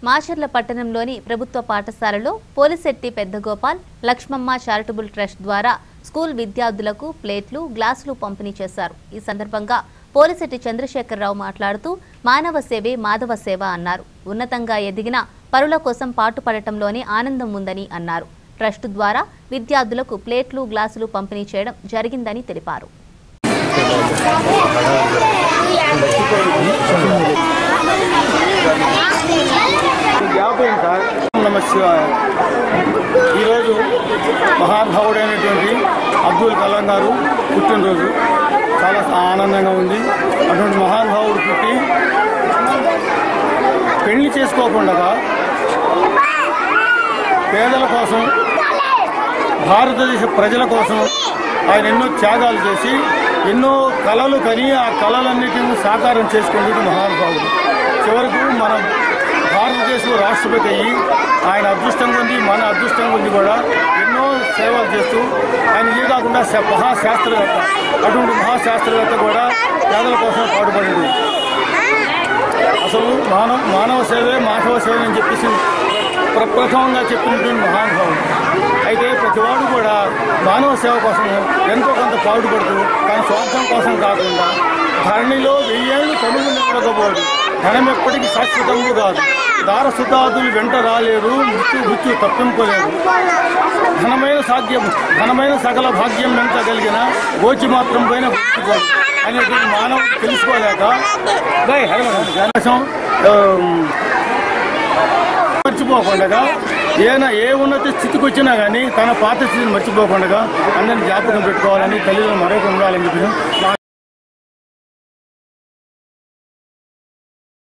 మాచర్ల పట్టణంలోని ప్రభుత్వ పాఠశాలలో పోలిశెట్టి పెద్దగోపాల్ లక్ష్మమ్మ చారిటబుల్ ట్రస్ట్ ద్వారా స్కూల్ విద్యార్థులకు ప్లేట్లు గ్లాసులు పంపిణీ చేశారు ఈ సందర్భంగా పోలిశెట్టి చంద్రశేఖరరావు మాట్లాడుతూ మానవ సేవే మాధవ సేవ అన్నారు ఉన్నతంగా ఎదిగిన పరుల కోసం పాటుపడటంలోనే ఆనందం ఉందని అన్నారు ట్రస్ట్ ద్వారా విద్యార్థులకు ప్లేట్లు గ్లాసులు పంపిణీ చేయడం జరిగిందని తెలిపారు యాభై సార్ నమ శివాయ ఈరోజు మహానుభావుడైనటువంటి అబ్దుల్ కలాం గారు పుట్టినరోజు చాలా ఆనందంగా ఉంది అటువంటి మహానుభావుడు పుట్టి పెళ్లి చేసుకోకుండా పేదల కోసం భారతదేశ ప్రజల కోసం ఆయన ఎన్నో త్యాగాలు చేసి ఎన్నో కళలు కని ఆ కళలన్నిటిని సాకారం చేసుకునేది మహానుభావుడు చివరకు మన భారతదేశం రాష్ట్రపతి అయ్యి ఆయన అదృష్టం ఉంది మన అదృష్టం ఉంది కూడా ఎన్నో సేవలు చేస్తూ ఆయన ఇదే కాకుండా శా- మహాశాస్త్రవేత్త అటువంటి మహాశాస్త్రవేత్త కూడా పేదల కోసం పాటుపడింది అసలు మానవ మానవ సేవే మానవ సేవ అని చెప్పేసి ప్రప్రథమంగా చెప్పినటువంటి మహానుభావుడు అయితే ప్రతివాడు కూడా మానవ సేవ కోసం ఎంతో కొంత పాటుపడుతూ తన స్వార్థం కోసం కాకుండా ధరణిలో వెయ్యేళ్ళు తనువు నిలబడకపోడు ధనం ఎప్పటికీ శాశ్వతము కాదు దారసుతాదులు వెంట రాలేరు మృత్యు మృత్యు తప్పింపలేరు ఘనమైన సాధ్యం ఘనమైన సకల భాగ్యం పెంచగలిగిన గోచి మాత్రం పైన బతుకోడు అనేటువంటి మానవుడు తెలుసుకోలేక బై హనుమాన్ గణేశం ఆ, మర్చిపోకుండా ఏనా ఏ ఉన్నత స్థితికి వచ్చినా కానీ తన పాత స్థితిని మర్చిపోకుండా అందరిని జ్ఞాపకం పెట్టుకోవాలని తల్లిదండ్రులు మరొక ఉండాలని చెప్పి నా